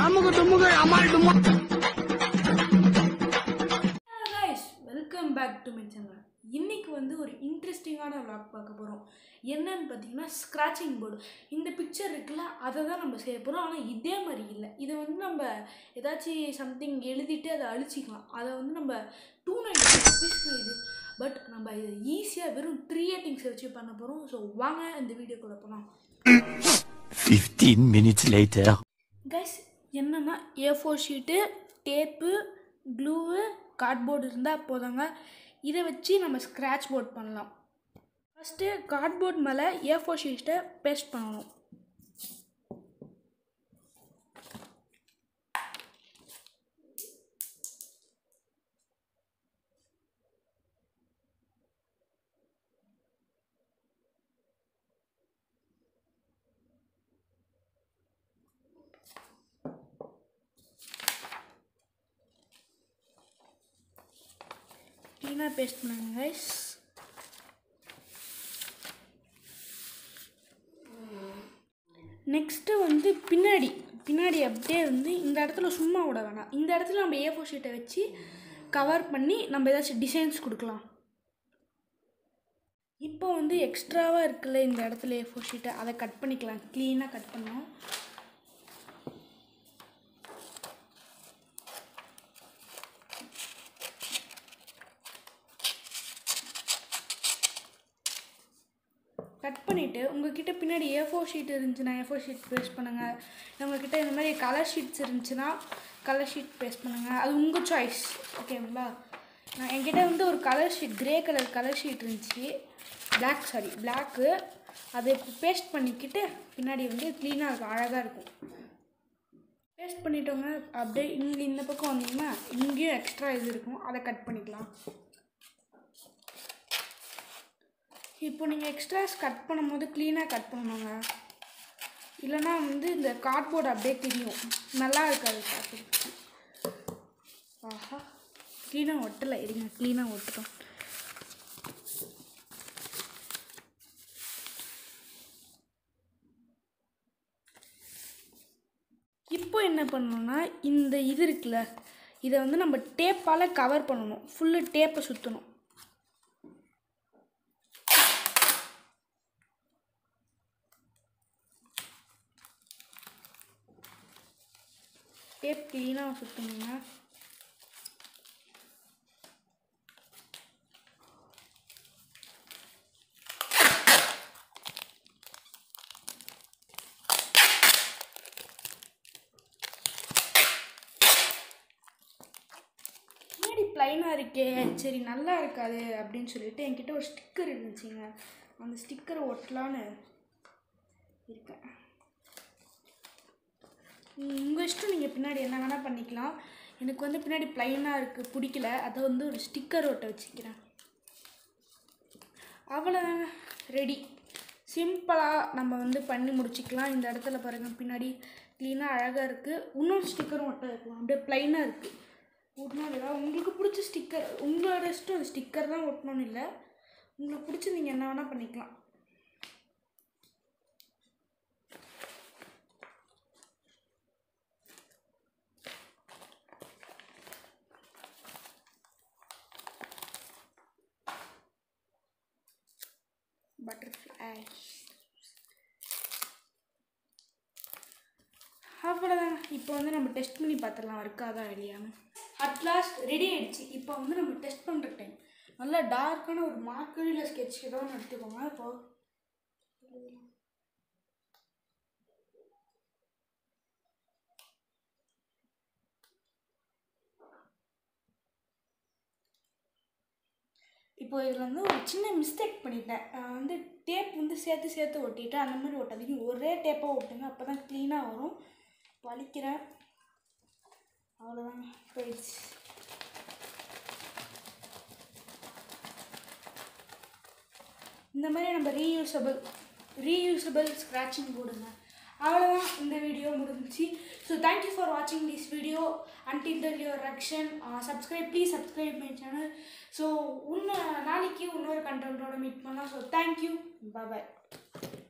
அமுகு துமுகு அமால் டுமா guys welcome back to my channel இன்னைக்கு வந்து ஒரு இன்ட்ரெஸ்டிங்கான vlog பார்க்க போகிறோம் என்னன்னு பார்த்தீங்கன்னா ஸ்க்ராச்சிங் போர்டு இந்த பிக்சர் இருக்குல்ல அதை தான் நம்ம செய்ய போகிறோம் ஆனால் இதே மாதிரி இல்லை இதை வந்து நம்ம ஏதாச்சும் சம்திங் எழுதிட்டு அதை அழிச்சிக்கலாம் அதை வந்து நம்ம டூ நைன்டி ருபீஸ் இது பட் நம்ம இதை ஈஸியாக வெறும் த்ரீ ஏட்டிங்ஸ் வச்சு பண்ண போகிறோம் ஸோ வாங்க இந்த வீடியோக்குள்ளே போகலாம் 15 minutes later. கைஸ் என்னென்னா A four sheet tape glue cardboard இருந்தால் போதாங்க இதை வச்சு நம்ம ஸ்க்ராட்ச் போர்ட் பண்ணலாம் ஃபஸ்ட்டு கார்ட்போர்ட் மேலே ஏ ஃபோர் ஷீட்டை பேஸ்ட் பண்ணணும் க்ளீனாக பேஸ்ட் பண்ணுங்க கைஸ் நெக்ஸ்ட்டு வந்து பின்னாடி பின்னாடி அப்படியே வந்து இந்த இடத்துல சும்மா விட வேணாம் இந்த இடத்துல நம்ம ஏ ஃபோர் ஷீட்டை வச்சு கவர் பண்ணி நம்ம ஏதாச்சும் டிசைன்ஸ் கொடுக்கலாம் இப்போ வந்து எக்ஸ்ட்ராவாக இருக்குல்ல இந்த இடத்துல ஏ ஃபோர் ஷீட்டை அதை கட் பண்ணிக்கலாம் க்ளீனாக கட் பண்ணோம் கட் பண்ணிவிட்டு உங்ககிட்ட பின்னாடி ஏ ஃபோர் ஷீட் இருந்துச்சுன்னா ஏ ஃபோர் ஷீட் பேஸ்ட் பண்ணுங்கள் உங்ககிட்ட இந்த மாதிரி கலர் ஷீட்ஸ் இருந்துச்சுன்னா கலர் ஷீட் பேஸ்ட் பண்ணுங்கள் அது உங்கள் சாய்ஸ் ஓகேங்களா நான் என்கிட்ட வந்து ஒரு colour sheet grey colour colour sheet இருந்துச்சு பிளாக் சாரி பிளாக்கு அதை பேஸ்ட் பண்ணிக்கிட்டு பின்னாடி வந்து க்ளீனாக இருக்கும் அழகாக இருக்கும் பேஸ்ட் பண்ணிட்டோங்க அப்படியே இங்கே இந்த பக்கம் வந்தீங்கன்னா இங்கேயும் எக்ஸ்ட்ரா இது இருக்கும் அதை கட் பண்ணிக்கலாம் இப்போ நீங்கள் எக்ஸ்ட்ராஸ் கட் பண்ணும்போது க்ளீனாக கட் பண்ணணுங்க இல்லைன்னா வந்து இந்த கார்ட்போர்டு அப்படியே தெரியும் நல்லா இருக்காது பார்க்குறதுக்கு ஆஹா க்ளீனாக ஒட்டலை இருங்க க்ளீனாக ஒட்டுறோம் இப்போ என்ன பண்ணணும்னா இந்த இது இருக்குல்ல இதை வந்து நம்ம டேப்பால் கவர் பண்ணணும் ஃபுல்லு டேப்பை சுற்றணும் டேப் க்ளீனாக சுற்றணுங்க முன்னாடி ப்ளைனாக இருக்கே சரி நல்லா இருக்காது அப்படின்னு சொல்லிட்டு என்கிட்ட ஒரு ஸ்டிக்கர் இருந்துச்சுங்க அந்த ஸ்டிக்கரை ஒட்டலான்னு இருக்கேன் உங்கள் இஷ்டம் நீங்கள் பின்னாடி என்ன வேணால் பண்ணிக்கலாம் எனக்கு வந்து பின்னாடி ப்ளைனாக இருக்குது பிடிக்கல அதை வந்து ஒரு ஸ்டிக்கர் ஒட்ட வச்சுக்கிறேன் அவ்வளோதாங்க ரெடி சிம்பிளாக நம்ம வந்து பண்ணி முடிச்சுக்கலாம் இந்த இடத்துல பாருங்கள் பின்னாடி க்ளீனாக அழகாக இருக்குது இன்னொரு ஸ்டிக்கரும் ஒட்ட வைக்கலாம் அப்படியே ப்ளைனாக இருக்குது ஒட்டணும் இல்லை உங்களுக்கு பிடிச்ச ஸ்டிக்கர் உங்களோட இஷ்டம் ஸ்டிக்கர் தான் ஒட்டணும்னு இல்லை உங்களுக்கு பிடிச்சி நீங்கள் என்ன வேணால் பண்ணிக்கலாம் பட்டர்ஃப்ளை அவ்வளோதாங்க இப்போ வந்து நம்ம டெஸ்ட் பண்ணி பார்த்துடலாம் இருக்காதா இல்லையான்னு அட் லாஸ்ட் ரெடி ஆயிடுச்சு இப்போ வந்து நம்ம டெஸ்ட் பண்ணுற டைம் நல்லா டார்க்கான ஒரு மார்க்கரியில் ஸ்கெட்ச் ஏதோ ஒன்று எடுத்துக்கோங்க இப்போ இப்போ இதில் வந்து ஒரு சின்ன மிஸ்டேக் பண்ணிட்டேன் நான் வந்து டேப் வந்து சேர்த்து சேர்த்து ஒட்டிட்டேன் அந்த மாதிரி ஒட்டாதீங்க ஒரே டேப்பாக ஒட்டுங்க அப்போ தான் க்ளீனாக வரும் வலிக்கிறேன் அவ்வளோதாங்க போயிடுச்சு இந்த மாதிரி நம்ம ரீயூசபிள் ரீயூசபிள் ஸ்க்ராட்சிங் போடுங்க அவ்வளோதான் இந்த வீடியோ முடிஞ்சிச்சு ஸோ தேங்க்யூ ஃபார் வாட்சிங் this video until the your action uh, subscribe please subscribe my channel so இன்னும் நாளைக்கு இன்னொரு கண்டென்ட்டோட மீட் பண்ணலாம் ஸோ தேங்க்யூ பாய்